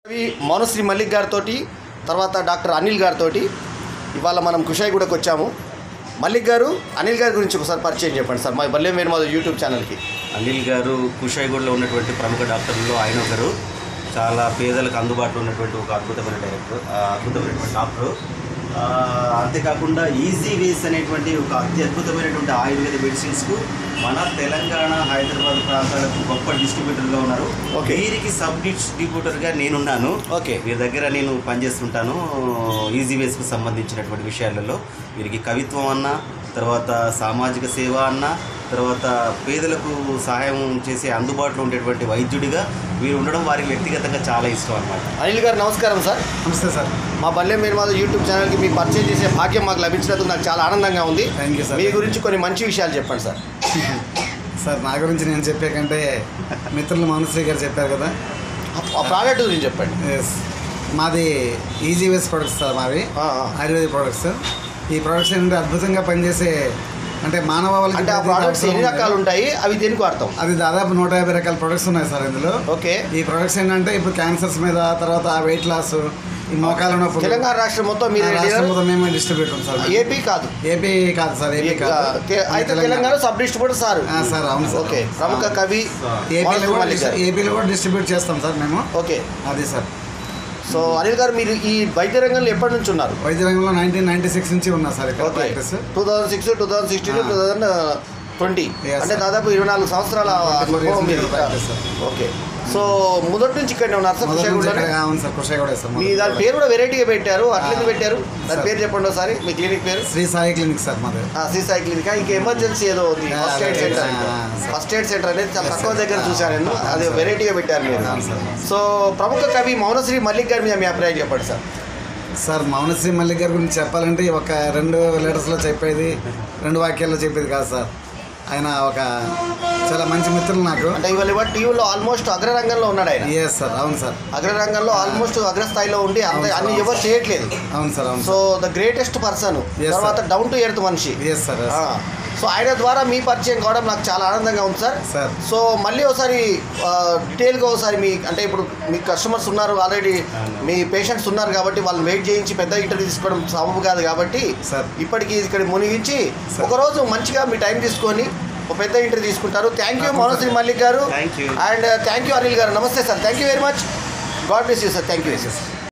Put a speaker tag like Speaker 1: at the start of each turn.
Speaker 1: అవి మౌనశ్రీ మల్లిక్ గారితో తర్వాత డాక్టర్ అనిల్ గారితో ఇవాళ మనం కుషాయిగూడకు వచ్చాము మల్లిక్ గారు అనిల్ గారి గురించి ఒకసారి పరిచయం చెప్పండి సార్ మా బల్లెం వేణుమాధవ్ యూట్యూబ్ ఛానల్కి
Speaker 2: అనిల్ గారు కుషాయిగూడలో ఉన్నటువంటి ప్రముఖ డాక్టర్లలో ఆయన ఒకరు చాలా పేదలకు అందుబాటులో ఉన్నటువంటి ఒక అద్భుతమైన డైరెక్టర్ ఆ, అద్భుతమైనటువంటి డాక్టర్ ఆ, అంతేకాకుండా ఈజీ వేస్ అనేటువంటి ఒక అత్యద్భుతమైనటువంటి ఆయుర్వేద మెడిసిన్స్కు మన తెలంగాణ హైదరాబాద్ ప్రాంతాలకు గొప్ప డిస్ట్రిబ్యూటర్గా ఉన్నారు
Speaker 1: Okay.
Speaker 2: వీరికి సబ్ డిస్ట్రిబ్యూటర్గా నేనున్నాను
Speaker 1: ఓకే
Speaker 2: వీరి దగ్గర నేను పనిచేస్తుంటాను ఈజీ వేస్కు సంబంధించినటువంటి విషయాలలో వీరికి కవిత్వం అన్న తర్వాత సామాజిక సేవ అన్న తర్వాత పేదలకు సహాయం చేసే అందుబాటులో ఉండేటువంటి వైద్యుడిగా వీరు ఉండడం వారికి వ్యక్తిగతంగా చాలా ఇష్టం అన్నమాట
Speaker 1: అనిల్ గారు నమస్కారం సార్
Speaker 3: నమస్తే సార్
Speaker 1: మా బల్లెం వేణుమాధవ్ యూట్యూబ్ ఛానల్కి మీ పరిచయం చేసే భాగ్యం మాకు లభించినందుకు నాకు చాలా ఆనందంగా ఉంది
Speaker 3: థ్యాంక్ యూ సార్
Speaker 1: మీ గురించి కొన్ని మంచి విషయాలు చెప్పండి సార్
Speaker 3: సార్ నా గురించి నేను చెప్పే కంటే మిత్రులు మానశ్రీ గారు చెప్పారు కదా
Speaker 1: ఆ- ఆ ప్రోడక్ట్ గురించి చెప్పండి
Speaker 3: ఎస్ మాది ఈజీ వేస్ ప్రొడక్ట్స్ సార్ మావి
Speaker 1: ఆ, ఆ.
Speaker 3: ఆయుర్వేదిక్ ప్రొడక్ట్స్ ఈ ప్రొడక్ట్స్ ఏంటంటే అద్భుతంగా పనిచేసే అంటే మానవాళికి
Speaker 1: అంటే ఆ
Speaker 3: ప్రతి
Speaker 1: ప్రోడక్ట్స్
Speaker 3: అవసరం
Speaker 1: ఎన్ని
Speaker 3: ఉంది.
Speaker 1: రకాలు ఉంటాయి అవి దేనికి వాడతాం
Speaker 3: అది దాదాపు నూట యాభై రకాల ప్రొడక్ట్స్ ఉన్నాయి సార్ ఇందులో
Speaker 1: ఓకే
Speaker 3: ఈ ప్రొడక్ట్స్ ఏంటంటే ఇప్పుడు క్యాన్సర్స్ మీద తర్వాత వెయిట్ లాస్ ఈ మోకాల నొప్పులు
Speaker 1: తెలంగాణ రాష్ట్రం మొత్తం మీరు
Speaker 3: ఆ రాష్ట్రం మొత్తం మేమే డిస్ట్రిబ్యూటర్ సార్
Speaker 1: ఏపీ కాదు
Speaker 3: ఏపీ కాదు సార్ ఏపీ కాదు
Speaker 1: తే- అయితే తెలంగాణ సబ్ డిస్ట్రిబ్యూటర్ సార్
Speaker 3: ఆ, సార్ అవును సార్
Speaker 1: ఓకే ప్రముఖ కవి
Speaker 3: ఏపీలో
Speaker 1: మౌనశ్రీ
Speaker 3: కూడా
Speaker 1: మల్లిక్ గారు.
Speaker 3: డిస్ట్రి- ఏపీలో కూడా డిస్ట్రిబ్యూట్ చేస్తాం సార్ మేము
Speaker 1: ఓకే
Speaker 3: అది సార్
Speaker 1: సో అనిల్ గారు మీరు ఈ వైద్య రంగంలో ఎప్పటి నుంచి ఉన్నారు
Speaker 3: వైద్య రంగంలో నైన్టీన్ నైన్టీ సిక్స్ నుంచి ఉన్నా సార్ ఇక్కడ
Speaker 1: okay
Speaker 3: practice
Speaker 1: two thousand six two thousand sixteen two thousand twenty
Speaker 3: Yes,
Speaker 1: అంటే
Speaker 3: sir.
Speaker 1: దాదాపు ఇరవై నాలుగు సంవత్సరాల
Speaker 3: 24 years
Speaker 1: అనుభవం
Speaker 3: నుంచి
Speaker 1: మీది.
Speaker 3: practice, sir.
Speaker 1: ఓకే సో మొదటి నుంచి ఇక్కడనే ఉన్నారు సార్
Speaker 3: మొదటి నుంచి
Speaker 1: కుషాయిగూడలోనే?
Speaker 3: ఇక్కడ అవును సార్ కుషాయి కూడా సార్
Speaker 1: మీ
Speaker 3: మొదటి
Speaker 1: దాని
Speaker 3: నుంచి.
Speaker 1: పేరు కూడా వెరైటీగా పెట్టారు అట్లెందుకు
Speaker 3: ఆ,
Speaker 1: పెట్టారు దాని
Speaker 3: sir.
Speaker 1: పేరు చెప్పండి ఒకసారి మీ క్లినిక్ పేరు
Speaker 3: శ్రీ సాయి క్లినిక్ సార్ మాది
Speaker 1: సీసాయి క్లినిక్ ఇంకా ఎమర్జెన్సీ ఏదో ఉంది
Speaker 3: ఆ,
Speaker 1: ఫస్ట్ ఎయిడ్
Speaker 3: అదే,
Speaker 1: సెంటర్
Speaker 3: ఆ, sir.
Speaker 1: ఫస్ట్ ఎయిడ్ సెంటర్ అనేది చాలా
Speaker 3: Yes,
Speaker 1: తక్కువ
Speaker 3: sir.
Speaker 1: దగ్గర చూశాను నేను
Speaker 3: ఆ,
Speaker 1: అది
Speaker 3: sir.
Speaker 1: వెరైటీగా పెట్టారు మీరు
Speaker 3: అవును, sir.
Speaker 1: సో ప్రముఖ కవి మౌనశ్రీ మల్లిక్ గారి మీద మీ అభిప్రాయం చెప్పండి సార్
Speaker 3: సార్ మౌనశ్రీ మల్లిక్ గారి గురించి చెప్పాలంటే ఒక రెండు లెటర్స్లో చెప్పేది రెండు వాక్యాల్లో చెప్పేది కాదు సార్ ఆయన ఒక చాలా మంచి మిత్రులు నాకు
Speaker 1: అంటే ఇవాళ ఇవాళ టీవీలో ఆల్మోస్ట్ అగ్రరంగంలో ఉన్నాడు ఆయన
Speaker 3: ఎస్ సార్ అవును సార్
Speaker 1: అగ్రరంగంలో ఆల్మోస్ట్ అగ్రస్థాయిలో ఉండి అంత
Speaker 3: అవును,
Speaker 1: అన్ని
Speaker 3: అవును.
Speaker 1: ఎవరు చేయట్లేదు
Speaker 3: అవును సార్ అవును
Speaker 1: so the greatest person
Speaker 3: Yes,
Speaker 1: తర్వాత
Speaker 3: sir.
Speaker 1: డౌన్ టు ఎర్త్ మనిషి
Speaker 3: ఎస్ సార్
Speaker 1: ఆ, సో ఆయన ద్వారా మీ పరిచయం కావడం నాకు చాలా ఆనందంగా ఉంది సార్
Speaker 3: సార్
Speaker 1: సో మళ్ళీ ఒకసారి ఆ, డీటెయిల్గా ఒకసారి మీ అంటే ఇప్పుడు మీ కస్టమర్స్ ఉన్నారు ఆల్రెడీ మీ పేషెంట్స్ ఉన్నారు కాబట్టి వాళ్ళని వెయిట్ చేయించి పెద్ద ఇంటర్వ్యూ తీసుకోవడం సబబు కాదు కాబట్టి
Speaker 3: సార్.
Speaker 1: ఇప్పటికీ ఇక్కడ మునిగించి
Speaker 3: సార్.
Speaker 1: ఒకరోజు మంచిగా మీ టైం తీసుకొని ఒక పెద్ద ఇంటర్వ్యూ తీసుకుంటారు థ్యాంక్ యూ మనోశ్రీ మల్లిక్ గారు
Speaker 2: Thank you.
Speaker 1: And thank you Anil గారు నమస్తే sir thank you very much God bless you sir thank you
Speaker 3: Yes, sir.